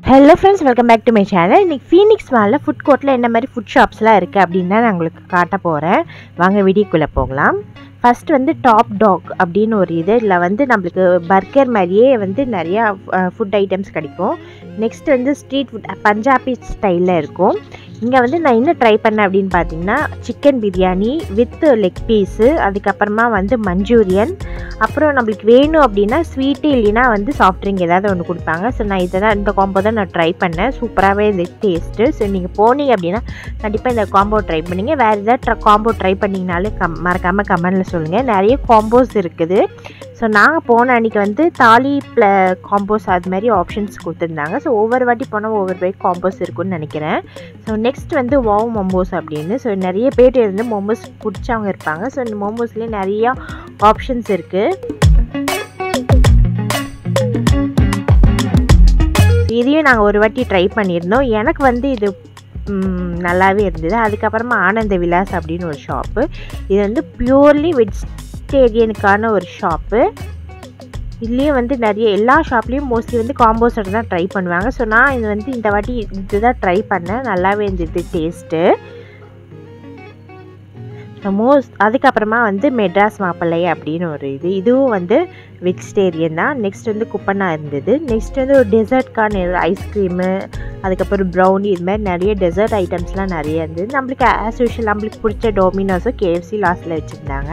hello friends welcome back to my channel இன்றைக்கி Phoenix மாலில் food கோர்ட்டில் என்ன மாதிரி ஃபுட் ஷாப்ஸ்லாம் இருக்குது அப்படின்னு தான் நான் உங்களுக்கு காட்ட போகிறேன் வாங்க வீடியோக்குள்ளே போகலாம் ஃபஸ்ட் வந்து டாப் டாக் அப்படின்னு ஒரு இது இதில் வந்து நம்மளுக்கு பர்கர் மாதிரியே வந்து நிறையா ஃபுட் ஐட்டம்ஸ் கிடைக்கும் நெக்ஸ்ட் வந்து ஸ்ட்ரீட் ஃபுட் பஞ்சாபி ஸ்டைலில் இருக்கும் இங்கே வந்து நான் என்ன ட்ரை பண்ணேன் அப்படின்னு பார்த்தீங்கன்னா chicken biryani with leg piece அதுக்கப்புறமா வந்து மஞ்சூரியன் அப்புறம் நம்மளுக்கு வேணும் அப்படின்னா ஸ்வீட்டு இல்லைன்னா வந்து சாஃப்ட் ட்ரிங்க் ஏதாவது ஒன்று கொடுப்பாங்க ஸோ நான் இதை தான் இந்த காம்போ தான் நான் ட்ரை பண்ணேன் சூப்பராகவே இந்த டேஸ்ட்டு ஸோ நீங்கள் போனீங்க அப்படின்னா கண்டிப்பாக இந்த காம்போ ட்ரை பண்ணிங்க வேறு ஏதாவது காம்போ ட்ரை பண்ணிங்கனாலும் கம் மறக்காமல் கமெண்டில் சொல்லுங்கள் நிறைய காம்போஸ் இருக்குது ஸோ நாங்கள் போன அன்றைக்கி வந்து தாலி ப்ள காம்போஸ் அது மாதிரி ஆப்ஷன்ஸ் கொடுத்துருந்தாங்க ஸோ ஒவ்வொரு வாட்டி போனால் ஒவ்வொரு பேர் காம்போஸ் இருக்குன்னு நினைக்கிறேன் ஸோ நெக்ஸ்ட் வந்து வாவ் மோமோஸ் அப்படின்னு ஸோ நிறைய பேர் இருந்து மோமோஸ் பிடிச்சவங்க இருப்பாங்க ஸோ இந்த மோமோஸ்லேயே நிறையா ஆப்ஷன்ஸ் இருக்குது இதையும் நாங்கள் ஒரு வாட்டி ட்ரை பண்ணியிருந்தோம் எனக்கு வந்து இது நல்லாவே இருந்தது அதுக்கப்புறமா ஆனந்த விலாஸ் அப்படின்னு ஒரு ஷாப்பு இது வந்து பியூர்லி வெஜிடேரியனுக்கான ஒரு ஷாப்பு இதுலேயும் வந்து நிறைய எல்லா ஷாப்லேயும் மோஸ்ட்லி வந்து காம்போஸர் தான் ட்ரை பண்ணுவாங்க ஸோ நான் இது வந்து இந்த வாட்டி இது தான் ட்ரை பண்ணேன் நல்லாவே இருந்தது டேஸ்ட்டு மோஸ்ட் அதுக்கப்புறமா வந்து மெட்ராஸ் மாப்பிள்ளை அப்படின்னு ஒரு இது இதுவும் வந்து வெஜிடேரியன் தான் நெக்ஸ்ட் வந்து குப்பனா இருந்தது நெக்ஸ்ட் வந்து ஒரு டெசர்ட்கான ஐஸ்கிரீமு அதுக்கப்புறம் ப்ரௌனி இது மாதிரி நிறைய டெசர்ட் ஐட்டம்ஸ்லாம் நிறைய இருந்தது நம்மளுக்கு ஆஸ் யூஷுவல் நம்மளுக்கு பிடிச்ச டொமினோஸும் கேஎஃப்சி லாஸ்ட்டில் வச்சுருந்தாங்க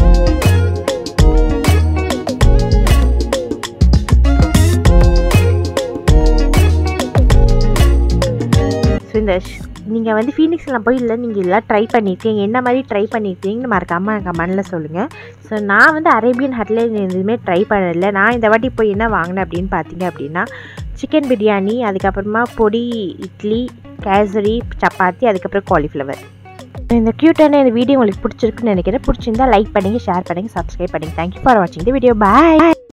ஸோ இந்த நீங்கள் வந்து ஃபீனிக்ஸில் போய் இல்லை நீங்கள் இதெல்லாம் ட்ரை பண்ணியிருக்கீங்க என்ன மாதிரி ட்ரை பண்ணியிருக்கீங்கன்னு மறக்காமல் கமெண்டில் சொல்லுங்கள் ஸோ நான் வந்து அரேபியன் ஹட்டில் எதுவுமே ட்ரை பண்ணல நான் இந்த வாட்டி போய் என்ன வாங்கினேன் அப்படின்னு பார்த்தீங்க அப்படின்னா சிக்கன் பிரியாணி அதுக்கப்புறமா பொடி இட்லி கேசரி சப்பாத்தி அதுக்கப்புறம் காலிஃப்ளவர் இந்த க்யூட்டான இந்த வீடியோ உங்களுக்கு பிடிச்சிருக்குன்னு நினைக்கிறேன் பிடிச்சிருந்தா லைக் பண்ணுங்கள் ஷேர் பண்ணுங்கள் சப்ஸ்கிரைப் பண்ணுங்கள் தேங்க்யூ ஃபார் வாட்சிங் த வீடியோ பாய்